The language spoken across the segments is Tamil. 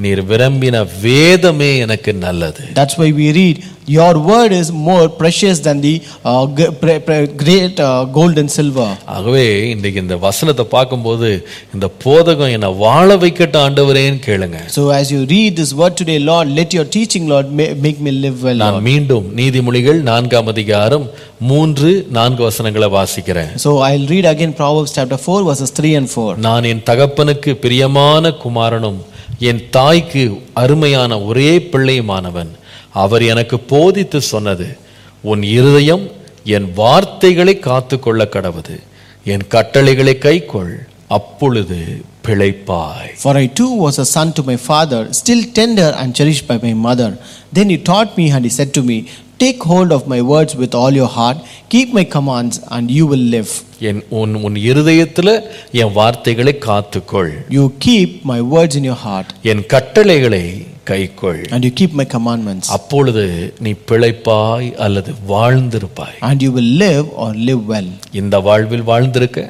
நீர் விரும்பின வேதமே எனக்கு நல்லது That's why we read, Your word is more precious than the uh, g- pre- pre- great uh, gold and silver. ஆகவே இன்றைக்கு இந்த வசனத்தை பார்க்கும்போது இந்த போதகம் என்னை வாழ வைக்கட்டும் ஆண்டவரேன்னு கேளுங்க So as you read this word today, Lord, let your teaching, Lord, ma- make me live well. நான் Lord. மீண்டும் நீதிமொழிகள் நான்காம் அதிகாரம் மூன்று நான்கு வசனங்களை வாசிக்கிறேன் So I'll read again Proverbs chapter 4, verses 3 and 4. நான் என் தகப்பனுக்கு பிரியமான குமாரனும் என் தாய்க்கு அருமையான ஒரே பிள்ளையுமானவன் அவர் எனக்கு போதித்து சொன்னது உன் இருதயம் என் வார்த்தைகளை காத்துக்கொள்ள கடவுது என் கட்டளைகளை கைக்கொள் அப்பொழுது பிழைப்பாய் For I too was a son to my father, still tender and cherished by my mother. Then he taught me, and he said to me, Take hold of my words with all your heart, keep my commands, and you will live. என் உன் உன் இருதயத்துல என் வார்த்தைகளை காத்துக்கொள் You keep my words in your heart, என் கட்டளைகளை கைக்கொள் and you keep my commandments, அப்பொழுது நீ பிழைப்பாய் அல்லது வாழ்ந்திருப்பாய் and you will live or live well. இந்த வாழ்வில் வாழ்ந்திருக்க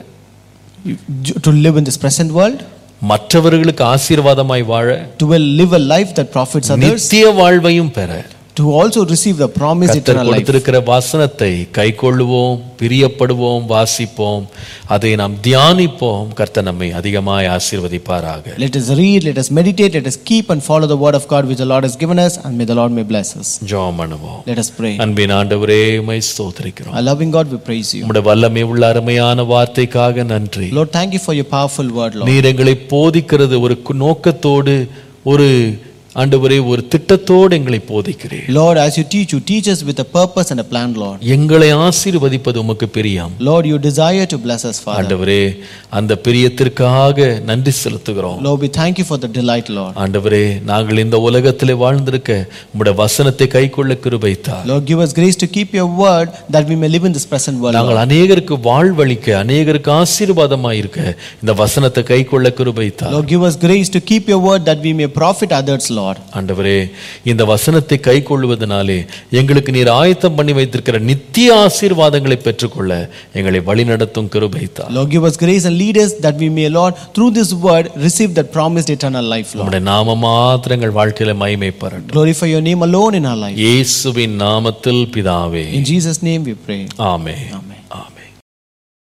You- To live in this present world, மற்றவர்களுக்கு ஆசீர்வாதமாய் வாழ to will live a life that profits others, நித்திய வாழ்வையும் பெற to also receive the promised கர்த்தர் eternal life. கொடுத்திருக்கிற வசனத்தை கைக்கொள்ளுவோம் பிரியப்படுவோம் வாசிப்போம் அதை நாம் தியானிப்போம் கர்த்தர் நம்மை அதிகமாய் ஆசீர்வதிப்பாராக Let us read, let us meditate, let us keep and follow the word of God which the Lord has given us, and may the Lord may bless us. ஜெபம் பண்ணுவோம் Let us pray. அன்பின் ஆண்டவரே உம்மை ஸ்தோத்திரிக்கிறோம் Our loving God, we praise you. உம்முடைய வல்லமை உள்ள அருமையான வார்த்தைக்காக நன்றி Lord, thank you for your powerful word, Lord. நீர் எங்களை போதிக்கிறது ஒரு கு- நோக்கத்தோடு ஒரு ஆண்டவரே ஒரு திட்டத்தோடு எங்களை போதிக்கிறீர் Lord, as you teach, you teach us with a purpose and a plan, Lord. எங்களை ஆசீர்வதிப்பது உமக்கு பிரியம் Lord, you desire to bless us, Father. ஆண்டவரே அந்த பிரியத்திற்காக நன்றி செலுத்துகிறோம் Lord, we thank you for the delight, Lord. ஆண்டவரே நாங்கள் இந்த உலகத்திலே வாழ்ந்திருக்க உம்முடைய வசனத்தை கைக்கொள்ள கிருபைத்தார் Lord, give us grace to keep your word that we may live in this present world. Lord. நாங்கள் அநேகருக்கு வாழ்வழிக்க அநேகருக்கு ஆசீர்வாதமாய் இருக்க இந்த வசனத்தை கைக்கொள்ள கிருபைத்தார் Lord, give us grace to keep your word that we may profit others, Lord. ஆண்டவரே இந்த வசனத்தை கைக்கொள்வதனாலே எங்களுக்கு நீர் ஆயத்தம் பண்ணி வைத்திருக்கிற நித்திய ஆசீர்வாதங்களை பெற்றுக்கொள்ள எங்களை வழிநடத்தும் கிருபைத்தார் Lord, give us grace and lead us that we may, Lord, through this word, receive that promised eternal life, Lord. நம்முடைய நாம மாத்திரம் எங்கள் வாழ்க்கையில மகிமைப்படட்டும் Glorify your name alone in our life. இயேசுவின் நாமத்தில் பிதாவே In Jesus' name we pray. ஆமே Amen.